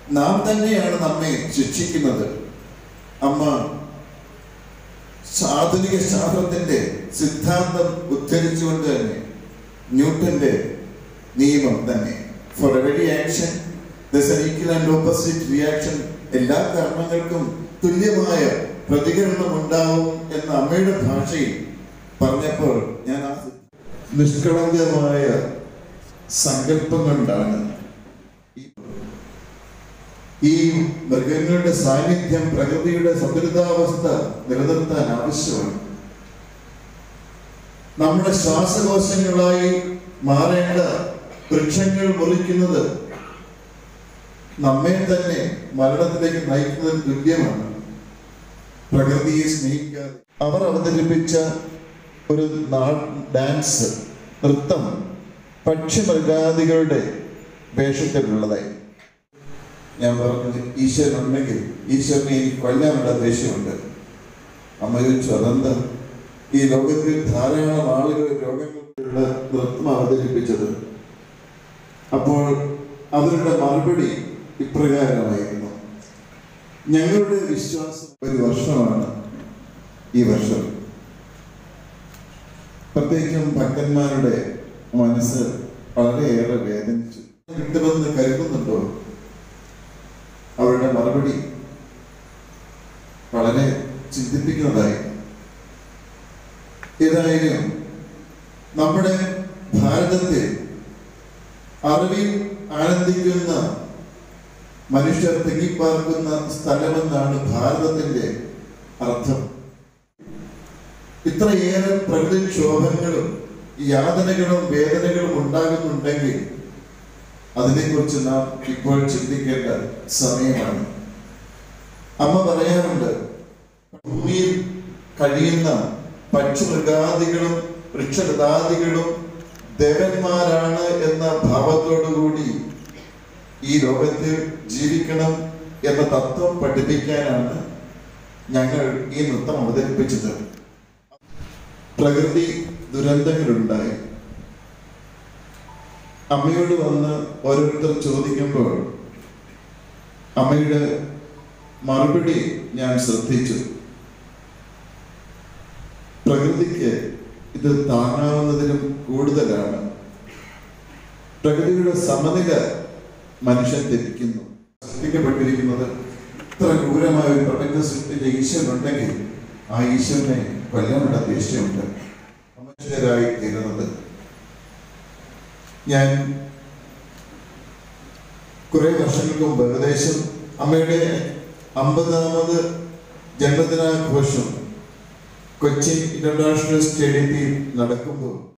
നാം തന്നെയാണ് നമ്മെ ശിക്ഷിക്കുന്നത് അമ്മ ആധുനിക ശാസ്ത്രത്തിന്റെ സിദ്ധാന്തം ഉദ്ധരിച്ചുകൊണ്ട് തന്നെ ന്യൂട്ടന്റെ നിയമം തന്നെ for every action equal and opposite reaction എല്ലാ കർമ്മങ്ങൾക്കും തുല്യമായ പ്രതികരണം ഉണ്ടാവും എന്ന അമ്മയുടെ ഭാഷയിൽ പറഞ്ഞപ്പോൾ ഞാൻ ആ നിഷ്കളങ്കമായ സങ്കല്പം കൊണ്ടാണ് ഈ- ഈ മൃഗങ്ങളുടെ സാന്നിധ്യം പ്രകൃതിയുടെ സന്തുലിതാവസ്ഥ നിലനിർത്താൻ ആവശ്യമാണ് നമ്മുടെ ശ്വാസകോശങ്ങളായി മാറേണ്ട വൃക്ഷങ്ങൾ മുറിക്കുന്നത് നമ്മെ തന്നെ മരണത്തിലേക്ക് നയിക്കുന്നതിന് തുല്യമാണ് പ്രകൃതിയെ സ്നേഹിക്കാതെ അവർ അവതരിപ്പിച്ച ഒരു നാ- ഡാൻസ് നൃത്തം പക്ഷിമൃഗാദികളുടെ വേഷത്തിലുള്ളതായി ഞാൻ പറഞ്ഞത് ഈശ്വരൻ ഉണ്ടെങ്കിൽ ഈശ്വരനെ എനിക്ക് കൊല്ലാനുള്ള ദേഷ്യമുണ്ട് അമ്മ ചോദിച്ചു അതെന്താ ഈ ലോകത്തിൽ ധാരാളം ആളുകൾ രോഗങ്ങളുടെ നൃത്തം അവതരിപ്പിച്ചത് അപ്പോൾ അവരുടെ മറുപടി ഇപ്രകാരമായിരുന്നു ഞങ്ങളുടെ വിശ്വാസം ഒരു വർഷമാണ് ഈ വർഷം പ്രത്യേകിച്ചും ഭക്തന്മാരുടെ മനസ്സ് വളരെയേറെ വേദനിച്ചു കിട്ടുമെന്ന് കരുതുന്നുണ്ടോ അവരുടെ മറുപടി വളരെ ചിന്തിപ്പിക്കുന്നതായി ഏതായാലും നമ്മുടെ ഭാരതത്തിൽ അറിവിൽ ആനന്ദിക്കുന്ന മനുഷ്യർ തിങ്ങിപ്പാർക്കുന്ന സ്ഥലമെന്നാണ് ഭാരതത്തിന്റെ അർത്ഥം ഇത്രയേറെ പ്രകൃതിക്ഷോഭങ്ങളും യാതനകളും വേദനകളും ഉണ്ടാകുന്നുണ്ടെങ്കിൽ അതിനെക്കുറിച്ച് നാം ഇപ്പോൾ ചിന്തിക്കേണ്ട സമയമാണ് അമ്മ പറയാറുണ്ട് ഭൂമിയിൽ കഴിയുന്ന പക്ഷിമൃഗാദികളും വൃക്ഷലതാദികളും ദേവന്മാരാണ് എന്ന ഭാവത്തോടുകൂടി ഈ ലോകത്തിൽ ജീവിക്കണം എന്ന തത്വം പഠിപ്പിക്കാനാണ് ഞങ്ങൾ ഈ നൃത്തം അവതരിപ്പിച്ചത് പ്രകൃതി ദുരന്തങ്ങളുണ്ടായി അമ്മയോട് വന്ന് ഓരോരുത്തർ ചോദിക്കുമ്പോൾ അമ്മയുടെ മറുപടി ഞാൻ ശ്രദ്ധിച്ചു പ്രകൃതിക്ക് ഇത് താങ്ങാവുന്നതിലും കൂടുതലാണ് പ്രകൃതിയുടെ സമനില മനുഷ്യൻ ധരിക്കുന്നു സൃഷ്ടിക്കപ്പെട്ടിരിക്കുന്നത് ഇത്ര ക്രൂരമായ ഒരു പ്രപഞ്ച സൃഷ്ടിച്ച ഈശ്വരനുണ്ടെങ്കിൽ ആ ഈശ്വരനെ കൊല്ലാനുള്ള ദേഷ്യമുണ്ട് മനുഷ്യരായി തീരുന്നത് ഞാൻ കുറെ വർഷങ്ങൾക്ക് മുമ്പ് ഏകദേശം അമ്മയുടെ അമ്പതാമത് ജന്മദിനാഘോഷം കൊച്ചിൻ ഇന്റർനാഷണൽ സ്റ്റേഡിയത്തിൽ നടക്കുമ്പോൾ